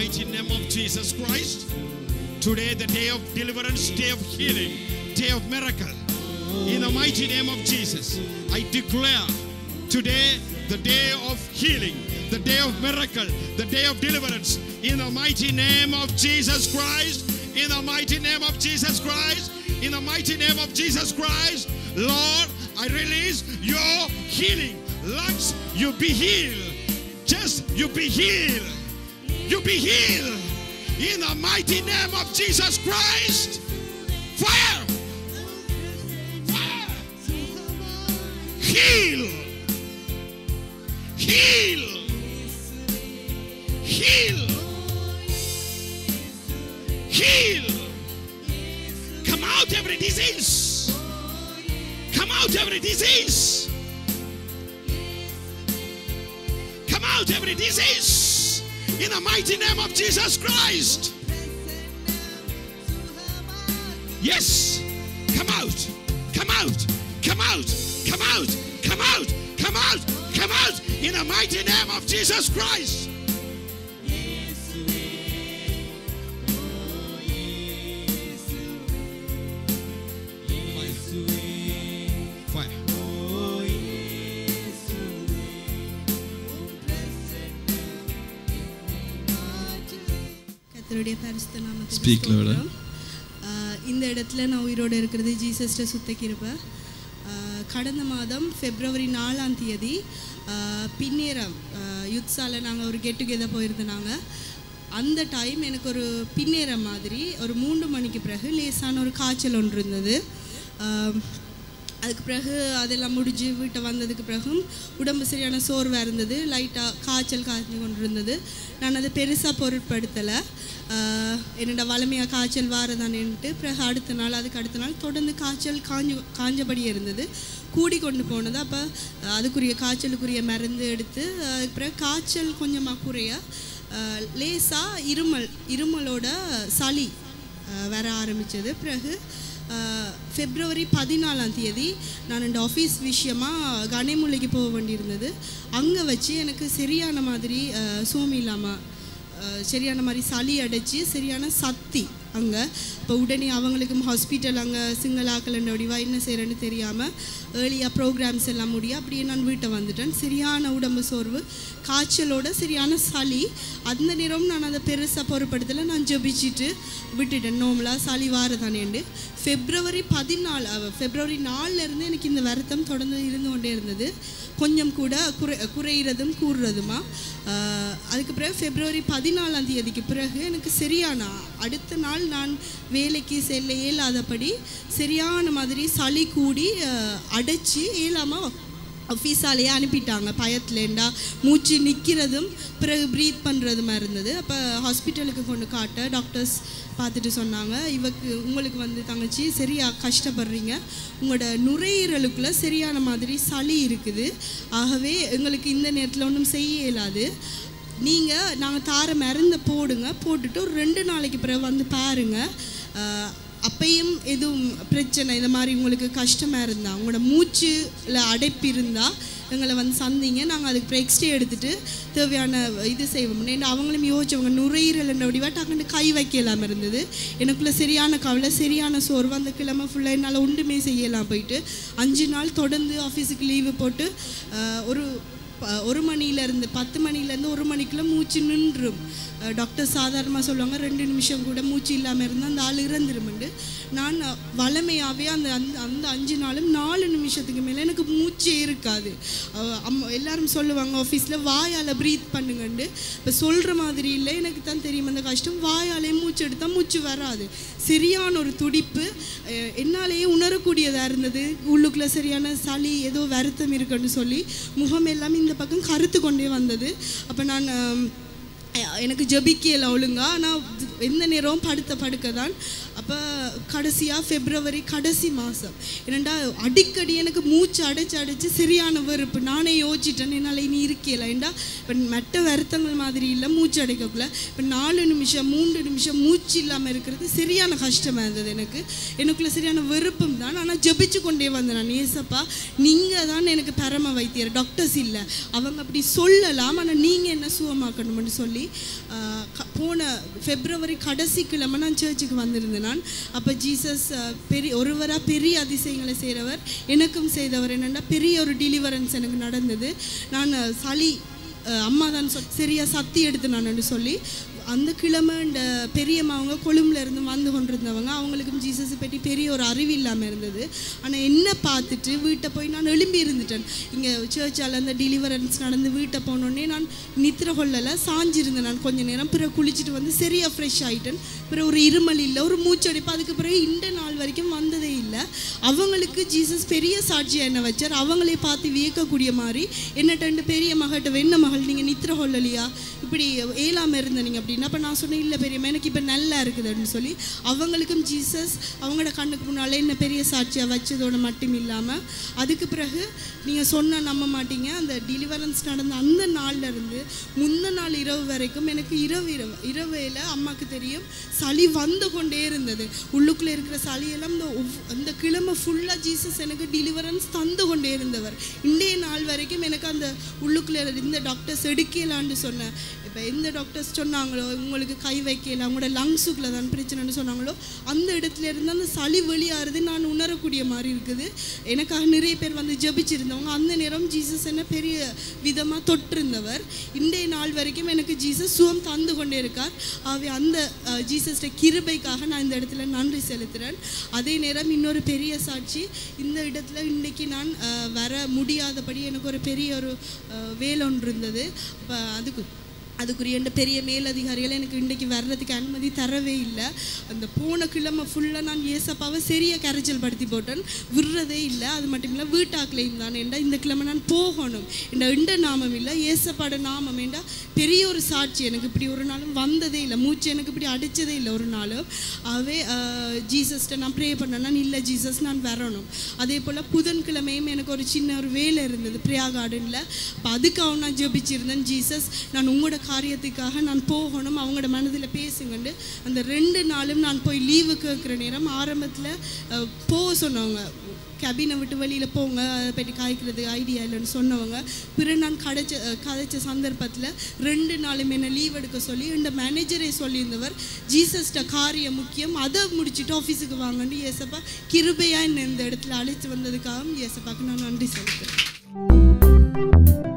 mighty name of Jesus Christ. Today, the day of deliverance, day of healing, day of miracle. In the mighty name of Jesus, I declare today the day of healing, the day of miracle, the day of deliverance. In the mighty name of Jesus Christ, in the mighty name of Jesus Christ, in the mighty name of Jesus Christ, Lord, I release your healing. Lungs, you be healed. Just you be healed. You be healed. In the mighty name of Jesus Christ. Fire! Fire! Heal! Heal! Heal! Heal! Come out every disease! Come out every disease! Come out every disease! In the mighty name of Jesus Christ! Yes! Come out! Come out! Come out! Come out! Come out! Come out! Come out! In the mighty name of Jesus Christ! Fire. கர்த்தருடைய பரிசுத்த நாமத்துக்கு Speak louder. ஸ்தோத்திரம். ஆஹ் இந்த இடத்துல நான் உயிரோடு இருக்கிறது ஜீசஸ்ட சுத்த கிருபை ஆஹ் கடந்த மாதம் பிப்ரவரி நாலாம் தேதி ஆஹ் பின்னேரம் யுத்ஸால நாங்கள் ஒரு கெட் டுகெதர் போயிருந்தோம் அந்த டைம் எனக்கு ஒரு பின்னேரம் மாதிரி ஒரு மூன்று மணிக்கு பிறகு லேசான ஒரு காய்ச்சல் ஒன்று இருந்தது ஆஹ் அதுக்கு பிறகு அதெல்லாம் முடிஞ்சு வீட்டை வந்ததுக்கு பிறகும் உடம்பு சரியான சோர்வாக இருந்தது லைட்டாக காய்ச்சல் காய்ச்சி கொண்டு இருந்தது நான் அதை பெருசாக பொருட்படுத்தலை என்னோட வளமையாக காய்ச்சல் வாரதானேன்ட்டு பிறகு அடுத்த நாள் அதுக்கு அடுத்த நாள் தொடர்ந்து காய்ச்சல் காஞ்சு காஞ்சபடியே இருந்தது கூடி கொண்டு போனது அப்போ அதுக்குரிய காய்ச்சலுக்குரிய மருந்து எடுத்து அதுக்கு பிறகு காய்ச்சல் கொஞ்சமாக குறைய லேசாக இருமல் இருமலோட சளி அஹ், வர ஆரம்பித்தது பிறகு அஹ், பிப்ரவரி பதினாலாம் தேதி நான் இந்த ஆஃபீஸ் விஷயமா கனைமுல்லைக்கு போக வேண்டியிருந்தது அங்கே வச்சு எனக்கு சரியான மாதிரி அஹ், சோமி இல்லாமல் சரியான மாதிரி சளி அடைச்சி சரியான சக்தி அங்கே இப்போ உடனே அவங்களுக்கும் ஹாஸ்பிட்டல் அங்கே சிங்கிள் ஆக்கலண்ட வடிவா என்ன செய்கிறேன்னு தெரியாமல் ஏர்லியாக ப்ரோக்ராம்ஸ் எல்லாம் முடியும் அப்படியே நான் வீட்டை வந்துட்டேன் சரியான உடம்பு சோர்வு காய்ச்சலோட சரியான சளி அந்த நேரம் நான் அதை பெருசாக பொருட்படுத்தலை நான் ஜெபிச்சிட்டு விட்டுட்டேன் நோமலாக சளி வாரதானேண்டு ஃபெப்ரவரி பதினாலு அவ- ஃபெப்ரவரி நாலுலேருந்து எனக்கு இந்த வருத்தம் தொடர்ந்து இருந்து கொண்டே இருந்தது கொஞ்சம் கூட குறை குறையிறதும் கூறுறதுமா ஆஹ் அதுக்கு பிறகு ஃபெப்ரவரி பதினாலாம் தேதிக்கு பிறகு எனக்கு சரியான அடுத்த நாள் நான் வேலைக்கு செல்ல இயலாதபடி சரியான மாதிரி சளி கூடி ஆஹ் அடைச்சி இயலாமல் ஆஃபீஸாலேயே அனுப்பிட்டாங்க பயத்துலேண்டா மூச்சு நிற்கிறதும் பிறகு ப்ரீத் பண்ணுறதுமா இருந்தது அப்போ ஹாஸ்பிட்டலுக்கு கொண்டு காட்ட டாக்டர்ஸ் பார்த்துட்டு சொன்னாங்க இவக்கு உங்களுக்கு வந்து தங்கச்சி சரியா கஷ்டப்படுறீங்க உங்களோட நுரையீரலுக்குள்ளே சரியான மாதிரி சளி இருக்குது ஆகவே எங்களுக்கு இந்த நேரத்தில் ஒன்றும் செய்ய இயலாது நீங்கள் நாங்கள் தார மருந்தை போடுங்க போட்டுட்டு ஒரு ரெண்டு நாளைக்கு பிறகு வந்து பாருங்கள் ஆஹ் அப்பையும் எதுவும் பிரச்சனை இந்த மாதிரி உங்களுக்கு கஷ்டமாக இருந்தால் உங்களோட மூச்சுல அடைப்பு இருந்தால் எங்களை வந்து சந்திங்க நாங்கள் அதுக்கு அப்புறம் எக்ஸ்ரே எடுத்துட்டு தேவையான இது செய்வோம் ஏன்னா அவங்களும் யோசிச்சவங்க நுரையீரல் என்ற வடிவா டக்குன்னு கை வைக்க இல்லாமல் இருந்தது எனக்குள்ள சரியான கவலை சரியான சோர்வு அந்த கிழமை ஃபுல்லாக என்னால் ஒன்றுமே செய்யலாம் போயிட்டு அஞ்சு நாள் தொடர்ந்து ஆஃபீஸுக்கு லீவு போட்டு ஆஹ், ஒரு ப- ஒரு மணிலேருந்து பத்து மணிலேருந்து ஒரு மணிக்குள்ளே மூச்சு நின்றும் அஹ் டாக்டர் சாதாரணமாக சொல்லுவாங்க ரெண்டு நிமிஷம் கூட மூச்சு இல்லாமல் இருந்தால் அந்த ஆள் இறந்துருமெண்டு நான் வளமையாகவே அந்த அந்த அந்த அஞ்சு நாளும் நாலு நிமிஷத்துக்கு மேலே எனக்கு மூச்சே இருக்காது அஹ் அம்மா எல்லாரும் சொல்லுவாங்க ஆஃபீஸில் வாயால் ப்ரீத் பண்ணுங்கண்டு இப்போ சொல்கிற மாதிரி இல்லை எனக்கு தான் தெரியும் அந்த கஷ்டம் வாயாலே மூச்சு எடுத்தால் மூச்சு வராது சரியான ஒரு துடிப்பு அஹ் என்னாலேயே உணரக்கூடியதாக இருந்தது உள்ளுக்குள்ளே சரியான சளி ஏதோ வருத்தம் இருக்குன்னு சொல்லி முகம் எல்லாம் இந்த பக்கம் கருத்து கொண்டே வந்தது அப்போ நான் அஹ், எனக்கு ஜபிக்கல ஒழுங்கா ஆனால் எந்த நேரம் படுத்த படுக்க தான் அப்போ கடைசியாக ஃபெப்ரவரி கடைசி மாதம் என்னடா அடிக்கடி எனக்கு மூச்சு அடைச்சு அடைச்சு சரியான வெறுப்பு நானே யோசிச்சிட்டேன் என்னால் இனி இருக்கல ஏண்டா இப்போ மற்ற வருத்தங்கள் மாதிரி இல்லை மூச்சு அடைக்கக்குள்ள இப்போ நாலு நிமிஷம் மூன்று நிமிஷம் மூச்சு இல்லாமல் இருக்கிறது சரியான கஷ்டமாக இருந்தது எனக்கு எனக்குள்ள சரியான வெறுப்பும் தான் ஆனால் ஜெபிச்சு கொண்டே வந்தேன் நான் ஏசப்பா நீங்கள் தான் எனக்கு பரம வைத்தியர் டாக்டர்ஸ் இல்லை அவங்க அப்படி சொல்லலாம் ஆனால் நீங்கள் என்ன சுகமாக்கணும்னு சொல்லி ஆஹ் க- போன ஃபெப்ரவரி கடைசி கிழமை நான் சர்ச்சுக்கு வந்திருந்தேன் நான் அப்போ ஜீசஸ் ஆஹ், பெரிய ஒருவராக பெரிய அதிசயங்களை செய்கிறவர் எனக்கும் செய்தவர் என்னென்னா பெரிய ஒரு டெலிவரன்ஸ் எனக்கு நடந்தது நான் ஆஹ், சளி ஆஹ், அம்மா தான் சொல் சரியாக சத்தி எடுத்து நான் சொல்லி அந்த கிழமை இந்த பெரியம்மாவங்க கொழும்புல இருந்து வந்து கொண்டிருந்தவங்க அவங்களுக்கும் ஜீசஸ் பற்றி பெரிய ஒரு அறிவு இல்லாமல் இருந்தது ஆனால் என்ன பார்த்துட்டு வீட்டை போய் நான் எழும்பி இருந்துட்டேன் இங்கே சர்ச்சால் அந்த டெலிவரன்ஸ் நடந்து வீட்டை போனோடனே நான் நித்திர கொள்ளலை சாஞ்சிருந்தேன் நான் கொஞ்ச நேரம் பிறகு குளிச்சுட்டு வந்து சரியாக ஃப்ரெஷ் ஆகிட்டேன் பிறகு ஒரு இருமல் இல்லை ஒரு மூச்சடிப்பு அதுக்கு பிறகு இந்த நாள் வரைக்கும் வந்ததே இல்லை அவங்களுக்கு ஜீசஸ் பெரிய சாட்சியாக என்ன வச்சார் அவங்களே பார்த்து வியக்கக்கூடிய மாதிரி என்னட்ட ரெண்டு பெரிய மகட்ட என்ன மகள் நீங்கள் நித்திர கொள்ளலையா இப்படி ஏலாமல் இருந்த நீங்கள் அப்படின்னா அப்போ நான் சொன்னேன் இல்லை பெரியம்மா எனக்கு இப்போ நல்லா இருக்குதுன்னு சொல்லி அவங்களுக்கும் ஜீசஸ் அவங்களோட கண்ணுக்கு முன்னாலே என்ன பெரிய சாட்சியாக வச்சதோட மட்டும் இல்லாமல் அதுக்கு பிறகு நீங்கள் சொன்னால் நம்ப மாட்டீங்க அந்த டெலிவரன்ஸ் நடந்த அந்த நாள்ல இருந்து முந்த நாள் இரவு வரைக்கும் எனக்கு இரவு இரவு இரவையில் அம்மாவுக்கு தெரியும் சளி வந்து கொண்டே இருந்தது உள்ளுக்குள்ளே இருக்கிற சளியெல்லாம் இந்த ஒவ்- அந்த கிழமை ஃபுல்லாக ஜீசஸ் எனக்கு டெலிவரன்ஸ் தந்து கொண்டே இருந்தவர் இன்றைய நாள் வரைக்கும் எனக்கு அந்த உள்ளுக்குள்ளே இருந்த டாக்டர்ஸ் எடுக்கலான்னு சொன்னேன் இப்போ எந்த டாக்டர்ஸ் சொன்னாங்களோ உங்களுக்கு கை வைக்கல அவங்களோட லங்ஸுக்குள்ள தான் பிரச்சனைன்னு சொன்னாங்களோ அந்த இடத்துல இருந்து அந்த சளி வெளியாகிறது நான் உணரக்கூடிய மாதிரி இருக்குது எனக்காக நிறைய பேர் வந்து ஜெபிச்சிருந்தவங்க அந்த நேரம் ஜீசஸ் என்ன பெரிய விதமாக தொட்டிருந்தவர் இன்றைய நாள் வரைக்கும் எனக்கு ஜீசஸ் சுகம் தந்து கொண்டே இருக்கார் ஆகவே அந்த ஜீசஸ்ட கிருபைக்காக நான் இந்த இடத்துல நன்றி செலுத்துகிறேன் அதே நேரம் இன்னொரு பெரிய சாட்சி இந்த இடத்துல இன்றைக்கி நான் அஹ், வர முடியாதபடி எனக்கு ஒரு பெரிய ஒரு அஹ், வேலை ஒன்று இருந்தது அப்போ அதுக்கு அதுக்குரிய இந்த பெரிய மேலதிகாரிகள் எனக்கு இன்றைக்கு வர்றதுக்கு அனுமதி தரவே இல்லை அந்த போன கிழமை ஃபுல்லாக நான் ஏசப்பாவை சரியாக கரைச்சல் படுத்தி போட்டேன் விடுறதே இல்லை அது மட்டும் இல்லை வீட்டாக்களையும் தான் ஏண்டா இந்த கிழமை நான் போகணும் இந்த இந்த நாமம் இல்லை ஏசப்பாட நாமம் ஏண்டா பெரிய ஒரு சாட்சி எனக்கு இப்படி ஒரு நாளும் வந்ததே இல்லை மூச்சு எனக்கு இப்படி அடித்ததே இல்லை ஒரு நாளும் ஆகவே ஜீசஸ்ட்ட நான் ப்ரே பண்ணேன்னா இல்லை ஜீசஸ் நான் வரணும் அதே போல் புதன்கிழமையும் எனக்கு ஒரு சின்ன ஒரு வேலை இருந்தது பிரியா கார்டனில் அப்போ அதுக்காக நான் ஜெபிச்சிருந்தேன் ஜீசஸ் நான் உங்களோட காரியத்துக்காக நான் போகணும் அவங்களோட மனதில் பேசுங்கண்டு அந்த ரெண்டு நாளும் நான் போய் லீவு கேட்குற நேரம் ஆரம்பத்தில் போக சொன்னவங்க கேபினை விட்டு வெளியில் போங்க அதை பற்றி காய்க்கிறது ஐடியா இல்லைன்னு சொன்னவங்க பிறகு நான் கடைச்ச அஹ், கதைச்ச சந்தர்ப்பத்தில் ரெண்டு நாளும் என்ன லீவ் எடுக்க சொல்லி இந்த மேனேஜரே சொல்லியிருந்தவர் ஜீசஸ்ட காரியம் முக்கியம் அதை முடிச்சுட்டு ஆஃபீஸுக்கு வாங்கன்னு ஏசப்பா கிருபையாக என்னை இந்த இடத்துல அழைத்து வந்ததுக்காகவும் ஏசப்பாக்கு நான் நன்றி செலுத்துகிறேன்